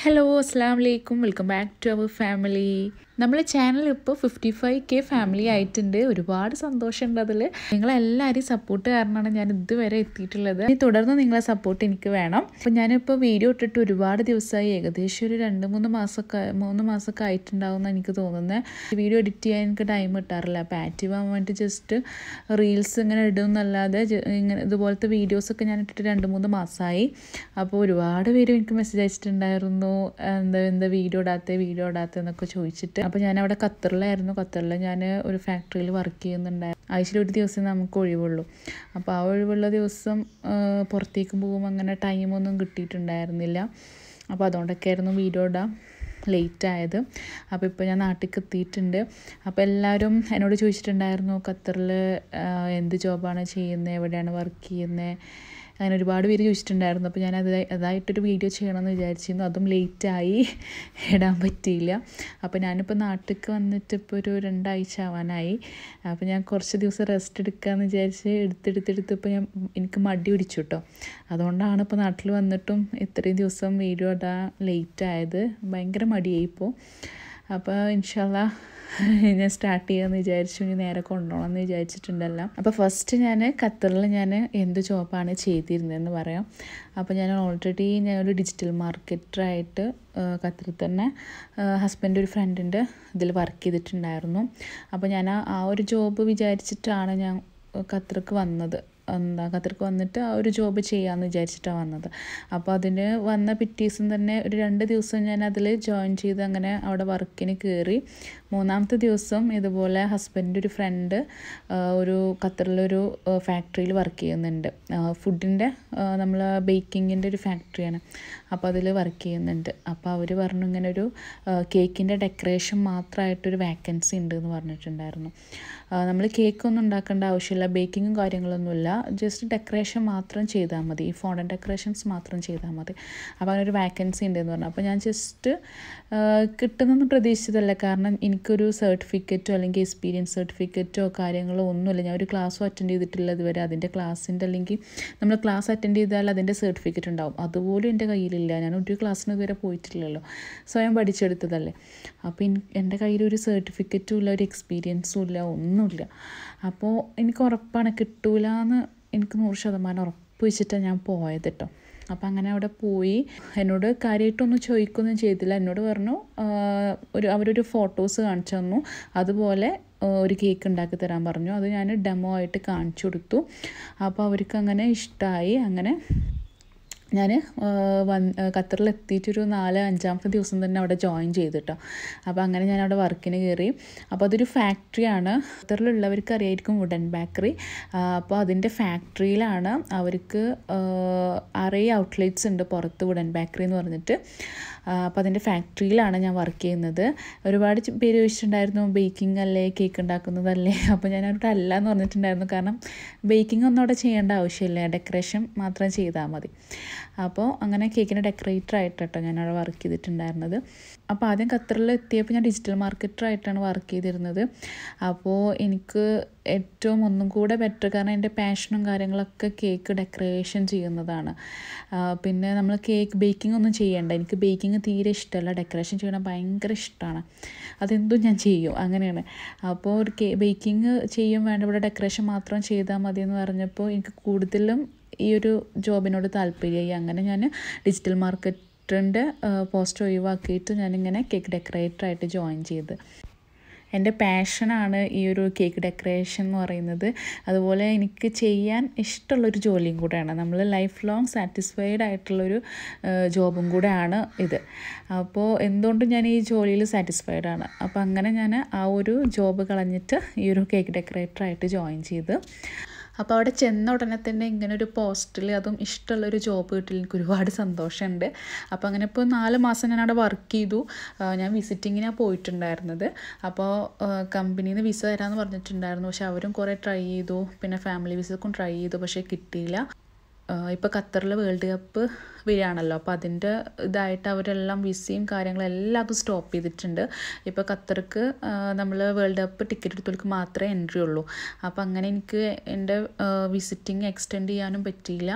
hello അസ്സാം വലൈക്കും welcome back to our family നമ്മളെ ചാനൽ ഇപ്പോൾ ഫിഫ്റ്റി ഫൈവ് കെ ഫാമിലി ആയിട്ടുണ്ട് ഒരുപാട് സന്തോഷമുണ്ട് അതിൽ നിങ്ങളെല്ലാവരെയും സപ്പോർട്ട് കാരണമാണ് ഞാൻ ഇതുവരെ എത്തിയിട്ടുള്ളത് ഇനി തുടർന്ന് നിങ്ങളെ സപ്പോർട്ട് എനിക്ക് വേണം അപ്പോൾ ഞാനിപ്പോൾ വീഡിയോ ഇട്ടിട്ട് ഒരുപാട് ദിവസമായി ഏകദേശം ഒരു രണ്ട് മൂന്ന് മാസമൊക്കെ മൂന്ന് മാസമൊക്കെ ആയിട്ടുണ്ടാവും എന്ന് എനിക്ക് തോന്നുന്നത് വീഡിയോ എഡിറ്റ് ചെയ്യാൻ എനിക്ക് ടൈം കിട്ടാറില്ല അപ്പോൾ ആക്റ്റീവ് ആവാൻ വേണ്ടി ജസ്റ്റ് റീൽസ് ഇങ്ങനെ ഇടും എന്നല്ലാതെ ജ- ഇങ്ങനെ ഇതുപോലത്തെ വീഡിയോസൊക്കെ ഞാൻ ഇട്ടിട്ട് രണ്ട് മൂന്ന് മാസമായി അപ്പോൾ ഒരുപാട് പേര് എനിക്ക് മെസ്സേജ് അയച്ചിട്ടുണ്ടായിരുന്നു എന്താ എന്താ വീഡിയോ ഇടാത്ത വീഡിയോ ഇടാത്ത എന്നൊക്കെ ചോദിച്ചിട്ട് അപ്പോൾ ഞാൻ അവിടെ ഖത്തറിലായിരുന്നു ഖത്തറിൽ ഞാൻ ഒരു ഫാക്ടറിയിൽ വർക്ക് ചെയ്യുന്നുണ്ടായിരുന്നു ആഴ്ചയിൽ ഒരു ദിവസം നമുക്ക് ഒഴിവുള്ളൂ അപ്പോൾ ആ ഒഴിവുള്ള ദിവസം ആ, പുറത്തേക്ക് പോകുമ്പോൾ അങ്ങനെ ടൈമൊന്നും കിട്ടിയിട്ടുണ്ടായിരുന്നില്ല അപ്പോൾ അതുകൊണ്ടൊക്കെ ആയിരുന്നു വീഡിയോ ഇടാം ലേറ്റ് ആയത് അപ്പോൾ ഇപ്പോൾ ഞാൻ നാട്ടിലേക്ക് എത്തിയിട്ടുണ്ട് അപ്പോൾ എല്ലാവരും എന്നോട് ചോദിച്ചിട്ടുണ്ടായിരുന്നു ഖത്തറിൽ എന്ത് ജോബാണ് ചെയ്യുന്നത് എവിടെയാണ് വർക്ക് ചെയ്യുന്നത് അങ്ങനെ ഒരുപാട് പേര് ചോദിച്ചിട്ടുണ്ടായിരുന്നു അപ്പോൾ ഞാൻ അത് അതായിട്ടൊരു വീഡിയോ ചെയ്യണമെന്ന് വിചാരിച്ചിരുന്നു അതും ലേറ്റായി ഇടാൻ പറ്റിയില്ല അപ്പോൾ ഞാനിപ്പോൾ നാട്ടിലേക്ക് വന്നിട്ട് ഇപ്പോൾ ഒരു രണ്ടാഴ്ച ആവാനായി അപ്പോൾ ഞാൻ കുറച്ച് ദിവസം റെസ്റ്റ് എടുക്കാമെന്ന് വിചാരിച്ച് എടുത്തെടുത്തെടുത്ത് ഇപ്പോൾ ഞാൻ എനിക്ക് മടി പിടിച്ചു കേട്ടോ അതുകൊണ്ടാണ് ഇപ്പോൾ നാട്ടിൽ വന്നിട്ടും ഇത്രയും ദിവസം വീഡിയോ ഇടാൻ ലേറ്റ് ആയത് ഭയങ്കര മടിയായി ഇപ്പോൾ അപ്പോൾ ഇൻഷാല്ല ഞാൻ സ്റ്റാർട്ട് ചെയ്യാമെന്ന് വിചാരിച്ചു ഇനി നേരെ കൊണ്ടുപോകണം എന്ന് വിചാരിച്ചിട്ടുണ്ടല്ലോ അപ്പോൾ ഫസ്റ്റ് ഞാൻ ഖത്തറിൽ ഞാൻ എന്ത് ജോബാണ് ചെയ്തിരുന്നതെന്ന് പറയാം അപ്പോൾ ഞാൻ ഓൾറെഡി ഞാനൊരു ഡിജിറ്റൽ മാർക്കറ്ററായിട്ട് ഖത്തറിൽ തന്നെ ഹസ്ബൻഡ് ഒരു ഫ്രണ്ടിൻ്റെ ഇതിൽ വർക്ക് ചെയ്തിട്ടുണ്ടായിരുന്നു അപ്പോൾ ഞാൻ ആ- ആ ഒരു ജോബ് വിചാരിച്ചിട്ടാണ് ഞാൻ ഖത്തർക്ക് വന്നത് എന്താ ഖത്തർക്ക് വന്നിട്ട് ആ ഒരു ജോബ് ചെയ്യാമെന്ന് വിചാരിച്ചിട്ടാണ് വന്നത് അപ്പോൾ അതിന് വന്ന പിറ്റേ ദിവസം തന്നെ ഒരു രണ്ട് ദിവസം ഞാൻ അതിൽ ജോയിൻ ചെയ്ത് അങ്ങനെ അവിടെ വർക്കിന് കയറി മൂന്നാമത്തെ ദിവസം ഇതുപോലെ ഹസ്ബൻഡ് ഒരു ഫ്രണ്ട് ഒരു ഖത്തറിലൊരു ഫാക്ടറിയിൽ വർക്ക് ചെയ്യുന്നുണ്ട് ഫുഡിൻ്റെ നമ്മൾ ബേക്കിങ്ങിൻ്റെ ഒരു ഫാക്ടറിയാണ് അപ്പോൾ അതിൽ വർക്ക് ചെയ്യുന്നുണ്ട് അപ്പോൾ അവർ പറഞ്ഞു ഇങ്ങനെ ഒരു കേക്കിൻ്റെ ഡെക്കറേഷൻ മാത്രമായിട്ടൊരു വാക്കൻസി ഉണ്ട് എന്ന് പറഞ്ഞിട്ടുണ്ടായിരുന്നു നമ്മൾ കേക്കൊന്നും ഉണ്ടാക്കേണ്ട ആവശ്യമില്ല ബേക്കിങ്ങും കാര്യങ്ങളൊന്നുമില്ല ജസ്റ്റ് ഡെക്കറേഷൻ മാത്രം ചെയ്താൽ മതി ഈ ഫോണ്ടൻ ഡെക്കറേഷൻസ് മാത്രം ചെയ്താൽ മതി അപ്പോൾ അങ്ങനെ ഒരു വാക്കൻസി ഉണ്ടെന്ന് പറഞ്ഞു അപ്പോൾ ഞാൻ ജസ്റ്റ് കിട്ടുന്നെന്ന് പ്രതീക്ഷിച്ചതല്ല കാരണം എനിക്കൊരു സർട്ടിഫിക്കറ്റോ അല്ലെങ്കിൽ എക്സ്പീരിയൻസ് സർട്ടിഫിക്കറ്റോ കാര്യങ്ങളോ ഒന്നുമില്ല ഞാൻ ഒരു ക്ലാസ്സും അറ്റൻഡ് ചെയ്തിട്ടില്ല ഇതുവരെ അതിൻ്റെ ക്ലാസ്സിൻ്റെ അല്ലെങ്കിൽ നമ്മൾ ക്ലാസ് അറ്റൻഡ് ചെയ്താൽ അതിൻ്റെ സർട്ടിഫിക്കറ്റ് ഉണ്ടാവും അതുപോലും എൻ്റെ കയ്യിലില്ല ഞാൻ ഒരു ക്ലാസ്സിന് ഇതുവരെ പോയിട്ടില്ലല്ലോ സ്വയം പഠിച്ചെടുത്തതല്ലേ അപ്പോൾ എൻ- എൻ്റെ കയ്യിൽ ഒരു സർട്ടിഫിക്കറ്റും ഇല്ല ഒരു എക്സ്പീരിയൻസും ഇല്ല ഒന്നുമില്ല അപ്പോൾ എനിക്ക് ഉറപ്പാണ് കിട്ടൂല എന്ന് എനിക്ക് നൂറ് ശതമാനം ഉറപ്പ് വെച്ചിട്ടാണ് ഞാൻ പോയത് കേട്ടോ അപ്പോൾ അങ്ങനെ അവിടെ പോയി എന്നോട് കാര്യമായിട്ടൊന്നും ചോദിക്കുകയൊന്നും ചെയ്തില്ല എന്നോട് പറഞ്ഞു ആ, ഒരു അവരൊരു ഫോട്ടോസ് കാണിച്ചു തന്നു അതുപോലെ ആ, ഒരു കേക്ക് ഉണ്ടാക്കി തരാൻ പറഞ്ഞു അത് ഞാൻ ഡെമോ ആയിട്ട് കാണിച്ചു കൊടുത്തു അപ്പോൾ അവർക്ക് അങ്ങനെ ഇഷ്ടമായി അങ്ങനെ ഞാൻ വന്ന് ഖത്തറിൽ എത്തിയിട്ടൊരു നാല് അഞ്ചാമത്തെ ദിവസം തന്നെ അവിടെ ജോയിൻ ചെയ്തിട്ടോ അപ്പോൾ അങ്ങനെ ഞാൻ അവിടെ വർക്കിന് കയറി അപ്പോൾ അതൊരു ഫാക്ടറിയാണ് ഖത്തറിലുള്ളവർക്ക് അറിയായിരിക്കും വുഡൻ ബേക്കറി അപ്പോൾ അതിൻ്റെ ഫാക്ടറിയിലാണ് അവർക്ക് അറേ ഔട്ട്ലെറ്റ്സ് ഉണ്ട് പുറത്ത് വുഡൻ ബേക്കറി എന്ന് പറഞ്ഞിട്ട് അപ്പോൾ അതിൻ്റെ ഫാക്ടറിയിലാണ് ഞാൻ വർക്ക് ചെയ്യുന്നത് ഒരുപാട് ചി- പേര് ചോദിച്ചിട്ടുണ്ടായിരുന്നു ബേക്കിംഗ് അല്ലേ കേക്ക് ഉണ്ടാക്കുന്നതല്ലേ അപ്പോൾ ഞാൻ അവരോട് അല്ല എന്ന് പറഞ്ഞിട്ടുണ്ടായിരുന്നു കാരണം ബേക്കിംഗ് ഒന്നും അവിടെ ചെയ്യേണ്ട ആവശ്യമില്ല ഡെക്കറേഷൻ മാത്രം ചെയ്താൽ മതി അപ്പോൾ അങ്ങനെ കേക്കിൻ്റെ ഡെക്കറേറ്റർ ആയിട്ട് കേട്ടോ ഞാൻ അവിടെ വർക്ക് ചെയ്തിട്ടുണ്ടായിരുന്നത് അപ്പോൾ ആദ്യം ഖത്തറിൽ എത്തിയപ്പോൾ ഞാൻ ഡിജിറ്റൽ മാർക്കറ്ററായിട്ടാണ് വർക്ക് ചെയ്തിരുന്നത് അപ്പോൾ എനിക്ക് ഏറ്റവും ഒന്നും കൂടെ ബെറ്റർ കാരണം എൻ്റെ പാഷനും കാര്യങ്ങളൊക്കെ കേക്ക് ഡെക്കറേഷൻ ചെയ്യുന്നതാണ് ആ, പിന്നെ നമ്മൾ കേക്ക് ബേക്കിംഗ് ഒന്നും ചെയ്യേണ്ട എനിക്ക് ബേക്കിംഗ് തീരെ ഇഷ്ടമല്ല ഡെക്കറേഷൻ ചെയ്യണം ഭയങ്കര ഇഷ്ടമാണ് അതെന്തും ഞാൻ ചെയ്യും അങ്ങനെയാണ് അപ്പോൾ ഒരു കേ ബേക്കിംഗ് ചെയ്യും വേണ്ട ഇവിടെ ഡെക്കറേഷൻ മാത്രം ചെയ്താൽ മതി എന്ന് പറഞ്ഞപ്പോൾ എനിക്ക് കൂടുതലും ഈ ഒരു ജോബിനോട് താല്പര്യമായി അങ്ങനെ ഞാൻ ഡിജിറ്റൽ മാർക്കറ്റിൻ്റെ പോസ്റ്റ് ഒഴിവാക്കിയിട്ട് ഞാനിങ്ങനെ കേക്ക് ഡെക്കറേറ്ററായിട്ട് ജോയിൻ ചെയ്ത് എൻ്റെ പാഷനാണ് ഈ ഒരു കേക്ക് ഡെക്കറേഷൻ എന്ന് പറയുന്നത് അതുപോലെ എനിക്ക് ചെയ്യാൻ ഇഷ്ടമുള്ളൊരു ജോലിയും കൂടെയാണ് നമ്മൾ ലൈഫ് ലോങ് സാറ്റിസ്ഫൈഡ് ആയിട്ടുള്ളൊരു ജോബും കൂടെയാണ് ഇത് അപ്പോൾ എന്തുകൊണ്ടും ഞാൻ ഈ ജോലിയിൽ സാറ്റിസ്ഫൈഡ് ആണ് അപ്പോൾ അങ്ങനെ ഞാൻ ആ ഒരു ജോബ് കളഞ്ഞിട്ട് ഈ ഒരു കേക്ക് ഡെക്കറേറ്ററായിട്ട് ജോയിൻ ചെയ്ത് അപ്പോൾ അവിടെ ചെന്ന ഉടനെ തന്നെ ഇങ്ങനെ ഒരു പോസ്റ്റിൽ അതും ഇഷ്ടമുള്ളൊരു ജോബ് കിട്ടിയിൽ എനിക്ക് ഒരുപാട് സന്തോഷമുണ്ട് അപ്പോൾ അങ്ങനെ ഇപ്പോൾ നാല് മാസം ഞാൻ അവിടെ വർക്ക് ചെയ്തു ആ, ഞാൻ വിസിറ്റിങ്ങിനാണ് പോയിട്ടുണ്ടായിരുന്നത് അപ്പോൾ കമ്പനിയിൽ നിന്ന് വിസ തരാമെന്ന് പറഞ്ഞിട്ടുണ്ടായിരുന്നു പക്ഷെ അവരും കുറേ ട്രൈ ചെയ്തു പിന്നെ ഫാമിലി വിസക്കും ട്രൈ ചെയ്തു പക്ഷേ കിട്ടിയില്ല ഇപ്പോൾ ഖത്തറിൽ വേൾഡ് കപ്പ് വരികയാണല്ലോ അപ്പോൾ അതിൻ്റെ ഇതായിട്ട് അവരെല്ലാം വിസയും കാര്യങ്ങളും എല്ലാം അത് സ്റ്റോപ്പ് ചെയ്തിട്ടുണ്ട് ഇപ്പോൾ ഖത്തർക്ക് നമ്മൾ വേൾഡ് കപ്പ് ടിക്കറ്റ് എടുത്തവർക്ക് മാത്രമേ എൻട്രി ഉള്ളൂ അപ്പോൾ അങ്ങനെ എനിക്ക് എൻ്റെ വിസിറ്റിംഗ് എക്സ്റ്റെൻഡ് ചെയ്യാനും പറ്റിയില്ല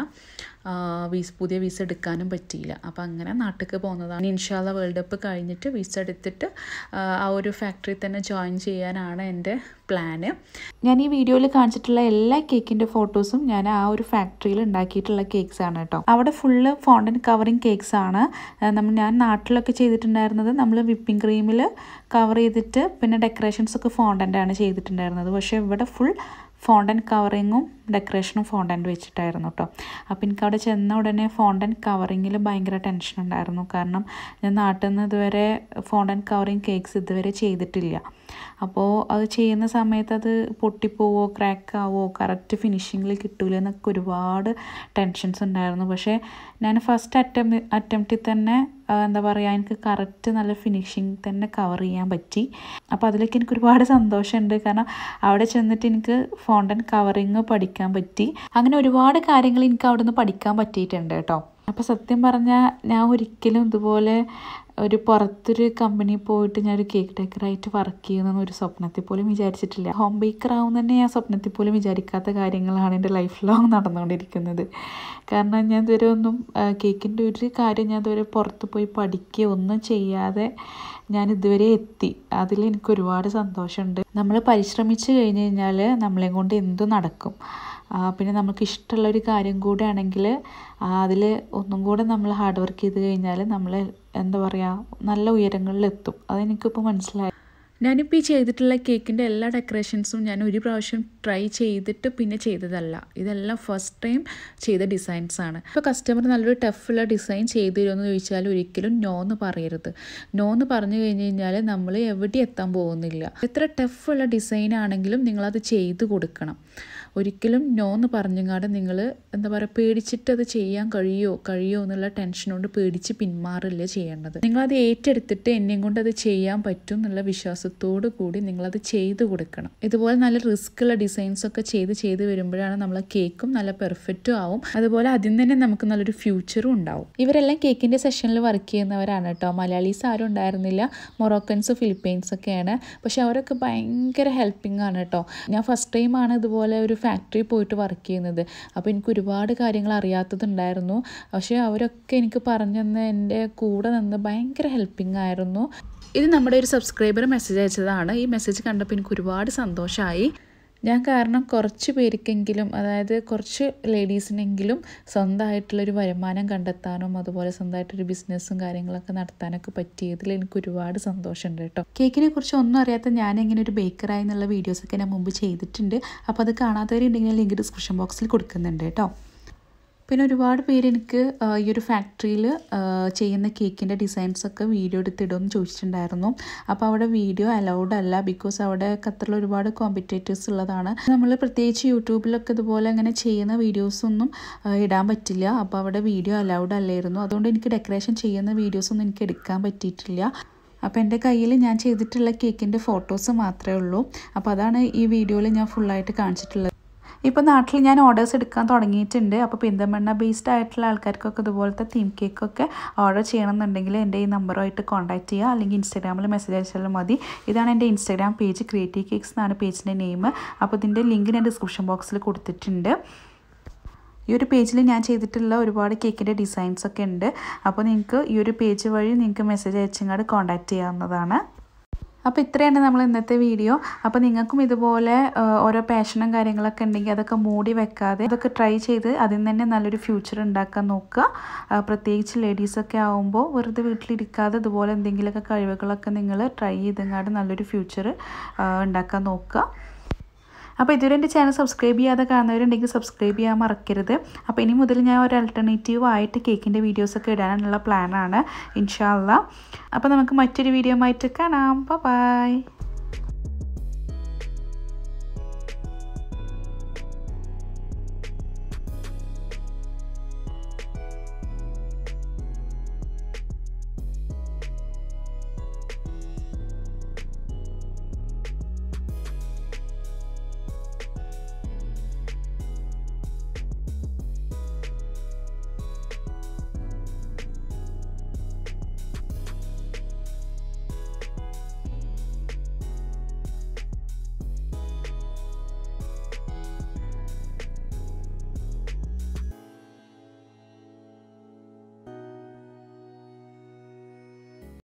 വീസ് പുതിയ വിസ എടുക്കാനും പറ്റിയില്ല അപ്പോൾ അങ്ങനെ നാട്ടിലേക്ക് പോകുന്നതാണ് ഇൻഷാല്ല വേൾഡ് കപ്പ് കഴിഞ്ഞിട്ട് വിസ എടുത്തിട്ട് ആ ഒരു ഫാക്ടറി തന്നെ ജോയിൻ ചെയ്യാനാണ് എൻ്റെ പ്ലാന് ഞാൻ ഈ വീഡിയോയിൽ കാണിച്ചിട്ടുള്ള എല്ലാ കേക്കിൻ്റെ ഫോട്ടോസും ഞാൻ ആ ഒരു ഫാക്ടറിയിൽ ഉണ്ടാക്കിയിട്ടുള്ള കേക്ക്സ് ആണ് കേട്ടോ അവിടെ ഫുള്ള് ഫോണ്ടൻ കവറിങ് കേക്ക്സ് ആണ് നമ്മൾ ഞാൻ നാട്ടിലൊക്കെ ചെയ്തിട്ടുണ്ടായിരുന്നത് നമ്മൾ വിപ്പിംഗ് ക്രീമിൽ കവർ ചെയ്തിട്ട് പിന്നെ ഡെക്കറേഷൻസ് ഒക്കെ ഫോണ്ടൻ്റ് ആണ് ചെയ്തിട്ടുണ്ടായിരുന്നത് പക്ഷേ ഇവിടെ ഫുൾ ഫോണ്ടൻ കവറിങ്ങും ഡെക്കറേഷനും ഫോണ്ടൻ്റ് വെച്ചിട്ടായിരുന്നു കേട്ടോ അപ്പോൾ എനിക്ക് അവിടെ ചെന്ന ഉടനെ ഫോണ്ടൻ കവറിങ്ങിൽ ഭയങ്കര ടെൻഷൻ ഉണ്ടായിരുന്നു കാരണം ഞാൻ നാട്ടിൽ നിന്ന് ഇതുവരെ ഫോണ്ടൻ കവറിങ് കേക്ക്സ് ഇതുവരെ ചെയ്തിട്ടില്ല അപ്പോൾ അത് ചെയ്യുന്ന സമയത്ത് അത് പൊട്ടിപ്പോവോ ക്രാക്ക് ആവോ കറക്റ്റ് ഫിനിഷിങ്ങിൽ കിട്ടൂല എന്നൊക്കെ ഒരുപാട് ടെൻഷൻസ് ഉണ്ടായിരുന്നു പക്ഷേ ഞാൻ ഫസ്റ്റ് അറ്റം അറ്റംപ്റ്റിൽ തന്നെ എന്താ പറയുക എനിക്ക് കറക്റ്റ് നല്ല ഫിനിഷിങ് തന്നെ കവർ ചെയ്യാൻ പറ്റി അപ്പോൾ അതിലൊക്കെ എനിക്ക് ഒരുപാട് സന്തോഷമുണ്ട് കാരണം അവിടെ ചെന്നിട്ട് എനിക്ക് ഫോണ്ടൻ കവറിങ് പഠിക്കാൻ പറ്റി അങ്ങനെ ഒരുപാട് കാര്യങ്ങൾ എനിക്ക് അവിടെ നിന്ന് പഠിക്കാൻ പറ്റിയിട്ടുണ്ട് കേട്ടോ അപ്പോൾ സത്യം പറഞ്ഞാൽ ഞാൻ ഒരിക്കലും ഇതുപോലെ ഒരു പുറത്തൊരു കമ്പനി പോയിട്ട് ഞാൻ ഒരു കേക്ക് ഡെക്കറായിട്ട് വർക്ക് ചെയ്യുന്നതെന്ന് ഒരു സ്വപ്നത്തിൽ പോലും വിചാരിച്ചിട്ടില്ല ഹോം ബേക്കർ ആവും തന്നെ ഞാൻ സ്വപ്നത്തിൽ പോലും വിചാരിക്കാത്ത കാര്യങ്ങളാണ് എൻ്റെ ലൈഫ് ലോങ് നടന്നുകൊണ്ടിരിക്കുന്നത് കാരണം ഞാൻ ഇതുവരെ ഒന്നും കേക്കിൻ്റെ ഒരു കാര്യം ഞാൻ ഇതുവരെ പുറത്ത് പോയി പഠിക്കുകയോ ഒന്നും ചെയ്യാതെ ഞാൻ ഇതുവരെ എത്തി അതിൽ എനിക്ക് ഒരുപാട് സന്തോഷമുണ്ട് നമ്മൾ പരിശ്രമിച്ച് കഴിഞ്ഞ് കഴിഞ്ഞാൽ നമ്മളെ കൊണ്ട് എന്തും നടക്കും പിന്നെ നമുക്ക് ഇഷ്ടമുള്ള ഒരു കാര്യം കൂടെ ആണെങ്കിൽ അതിൽ ഒന്നും കൂടെ നമ്മൾ ഹാർഡ് വർക്ക് ചെയ്ത് കഴിഞ്ഞാൽ നമ്മൾ എന്താ പറയുക നല്ല ഉയരങ്ങളിലെത്തും അതെനിക്കിപ്പോൾ മനസ്സിലായി ഞാനിപ്പോൾ ഈ ചെയ്തിട്ടുള്ള കേക്കിൻ്റെ എല്ലാ ഡെക്കറേഷൻസും ഞാൻ ഒരു പ്രാവശ്യം ട്രൈ ചെയ്തിട്ട് പിന്നെ ചെയ്തതല്ല ഇതെല്ലാം ഫസ്റ്റ് ടൈം ചെയ്ത ഡിസൈൻസ് ആണ് ഇപ്പോൾ കസ്റ്റമർ നല്ലൊരു ടഫുള്ള ഡിസൈൻ ചെയ്തു തരുമെന്ന് ചോദിച്ചാൽ ഒരിക്കലും നോ എന്ന് പറയരുത് നോ എന്ന് പറഞ്ഞു കഴിഞ്ഞ് കഴിഞ്ഞാൽ നമ്മൾ എവിടെ എത്താൻ പോകുന്നില്ല എത്ര ടഫുള്ള ഡിസൈൻ ആണെങ്കിലും നിങ്ങളത് ചെയ്തു കൊടുക്കണം ഒരിക്കലും നോ എന്ന് പറഞ്ഞങ്ങാട് നിങ്ങൾ എന്താ പറയുക പേടിച്ചിട്ട് അത് ചെയ്യാൻ കഴിയോ കഴിയോ എന്നുള്ള ടെൻഷൻ കൊണ്ട് പേടിച്ച് പിന്മാറില്ല ചെയ്യേണ്ടത് നിങ്ങളത് ഏറ്റെടുത്തിട്ട് എന്നെയും കൊണ്ട് അത് ചെയ്യാൻ പറ്റും എന്നുള്ള വിശ്വാസത്തോടു കൂടി നിങ്ങളത് ചെയ്തു കൊടുക്കണം ഇതുപോലെ നല്ല റിസ്ക് ഉള്ള ഡിസൈൻസ് ഒക്കെ ചെയ്ത് ചെയ്ത് വരുമ്പോഴാണ് നമ്മളെ കേക്കും നല്ല പെർഫെക്റ്റും ആവും അതുപോലെ അതിൽ തന്നെ നമുക്ക് നല്ലൊരു ഫ്യൂച്ചറും ഉണ്ടാവും ഇവരെല്ലാം കേക്കിൻ്റെ സെഷനിൽ വർക്ക് ചെയ്യുന്നവരാണ് കേട്ടോ മലയാളീസ് ആരും ഉണ്ടായിരുന്നില്ല മൊറോക്കൻസ് ഫിലിപ്പൈൻസ് ഒക്കെയാണ് പക്ഷെ അവരൊക്കെ ഭയങ്കര ഹെൽപ്പിംഗ് ആണ് കേട്ടോ ഞാൻ ഫസ്റ്റ് ടൈമാണ് ഇതുപോലെ ഒരു ഫാക്ടറി പോയിട്ട് വർക്ക് ചെയ്യുന്നത് അപ്പോൾ എനിക്ക് ഒരുപാട് കാര്യങ്ങൾ അറിയാത്തതുണ്ടായിരുന്നു പക്ഷേ അവരൊക്കെ എനിക്ക് പറഞ്ഞു തന്ന് എൻ്റെ കൂടെ നിന്ന് ഭയങ്കര ഹെൽപ്പിംഗ് ആയിരുന്നു ഇത് നമ്മുടെ ഒരു സബ്സ്ക്രൈബർ മെസ്സേജ് അയച്ചതാണ് ഈ മെസ്സേജ് കണ്ടപ്പോൾ എനിക്ക് ഒരുപാട് സന്തോഷമായി ഞാൻ കാരണം കുറച്ച് പേർക്കെങ്കിലും അതായത് കുറച്ച് ലേഡീസിനെങ്കിലും സ്വന്തമായിട്ടുള്ളൊരു വരുമാനം കണ്ടെത്താനും അതുപോലെ സ്വന്തമായിട്ടൊരു ബിസിനസ്സും കാര്യങ്ങളൊക്കെ നടത്താനൊക്കെ പറ്റിയതിൽ എനിക്ക് ഒരുപാട് സന്തോഷമുണ്ട് കേട്ടോ കേക്കിനെ കുറിച്ച് ഒന്നും അറിയാത്ത ഞാൻ എങ്ങനെ ഒരു ബേക്കറായി എന്നുള്ള വീഡിയോസൊക്കെ ഞാൻ മുമ്പ് ചെയ്തിട്ടുണ്ട് അപ്പോൾ അത് കാണാത്തവരുണ്ടെങ്കിൽ ലിങ്ക് ഡിസ്ക്രിപ്ഷൻ ബോക്സിൽ കൊടുക്കുന്നുണ്ട് കേട്ടോ പിന്നെ ഒരുപാട് പേര് എനിക്ക് ഈ ഒരു ഫാക്ടറിയിൽ ചെയ്യുന്ന കേക്കിൻ്റെ ഡിസൈൻസൊക്കെ വീഡിയോ എടുത്തിടുമെന്ന് ചോദിച്ചിട്ടുണ്ടായിരുന്നു അപ്പോൾ അവിടെ വീഡിയോ അലൗഡ് അല്ല ബിക്കോസ് അവിടെ ഖത്തറിൽ ഒരുപാട് കോമ്പറ്റേറ്റേഴ്സ് ഉള്ളതാണ് നമ്മൾ പ്രത്യേകിച്ച് യൂട്യൂബിലൊക്കെ ഇതുപോലെ അങ്ങനെ ചെയ്യുന്ന വീഡിയോസൊന്നും ഇടാൻ പറ്റില്ല അപ്പോൾ അവിടെ വീഡിയോ അലൗഡ് അല്ലായിരുന്നു അതുകൊണ്ട് എനിക്ക് ഡെക്കറേഷൻ ചെയ്യുന്ന വീഡിയോസൊന്നും എനിക്ക് എടുക്കാൻ പറ്റിയിട്ടില്ല അപ്പോൾ എൻ്റെ കയ്യിൽ ഞാൻ ചെയ്തിട്ടുള്ള കേക്കിൻ്റെ ഫോട്ടോസ് മാത്രമേ ഉള്ളൂ അപ്പോൾ അതാണ് ഈ വീഡിയോയിൽ ഞാൻ ഫുള്ളായിട്ട് കാണിച്ചിട്ടുള്ളത് ഇപ്പോൾ നാട്ടിൽ ഞാൻ ഓർഡേഴ്സ് എടുക്കാൻ തുടങ്ങിയിട്ടുണ്ട് അപ്പോൾ പെരിന്തൽമണ്ണ ബേസ്ഡ് ആയിട്ടുള്ള ആൾക്കാർക്കൊക്കെ ഇതുപോലത്തെ തീം കേക്കൊക്കെ ഓർഡർ ചെയ്യണമെന്നുണ്ടെങ്കിൽ എൻ്റെ ഈ നമ്പറുമായിട്ട് കോൺടാക്റ്റ് ചെയ്യുക അല്ലെങ്കിൽ ഇൻസ്റ്റാഗ്രാമിൽ മെസ്സേജ് അയച്ചാലും മതി ഇതാണ് എൻ്റെ ഇൻസ്റ്റാഗ്രാം പേജ് ക്രിയേറ്റീവ് കേക്ക്സ് എന്നാണ് പേജിൻ്റെ നെയിം അപ്പോൾ ഇതിൻ്റെ ലിങ്ക് ഞാൻ ഡിസ്ക്രിപ്ഷൻ ബോക്സിൽ കൊടുത്തിട്ടുണ്ട് ഈ ഒരു പേജിൽ ഞാൻ ചെയ്തിട്ടുള്ള ഒരുപാട് കേക്കിൻ്റെ ഡിസൈൻസ് ഒക്കെ ഉണ്ട് അപ്പോൾ നിങ്ങൾക്ക് ഈ ഒരു പേജ് വഴി നിങ്ങൾക്ക് മെസ്സേജ് അയച്ചങ്ങാട് കോൺടാക്റ്റ് ചെയ്യാവുന്നതാണ് അപ്പോൾ ഇത്രയാണ് നമ്മൾ ഇന്നത്തെ വീഡിയോ അപ്പോൾ നിങ്ങൾക്കും ഇതുപോലെ ഓരോ പാഷനും കാര്യങ്ങളൊക്കെ ഉണ്ടെങ്കിൽ അതൊക്കെ മൂടി വെക്കാതെ അതൊക്കെ ട്രൈ ചെയ്ത് അതിൽ തന്നെ നല്ലൊരു ഫ്യൂച്ചർ ഉണ്ടാക്കാൻ നോക്കുക പ്രത്യേകിച്ച് ലേഡീസൊക്കെ ആകുമ്പോൾ വെറുതെ വീട്ടിലിരിക്കാതെ ഇതുപോലെ എന്തെങ്കിലുമൊക്കെ കഴിവുകളൊക്കെ നിങ്ങൾ ട്രൈ ചെയ്തെങ്ങാണ്ട് നല്ലൊരു ഫ്യൂച്ചർ ഉണ്ടാക്കാൻ നോക്കുക അപ്പോൾ ഇതുവരെ എൻ്റെ ചാനൽ സബ്സ്ക്രൈബ് ചെയ്യാതെ കാണുന്നവരുണ്ടെങ്കിൽ സബ്സ്ക്രൈബ് ചെയ്യാൻ മറക്കരുത് അപ്പോൾ ഇനി മുതൽ ഞാൻ ഒരു ആൾട്ടർനേറ്റീവ് ആയിട്ട് കേക്കിൻ്റെ വീഡിയോസൊക്കെ ഇടാനുള്ള പ്ലാനാണ് ഇൻഷാല്ല അപ്പോൾ നമുക്ക് മറ്റൊരു വീഡിയോ ആയിട്ട് കാണാം ബൈ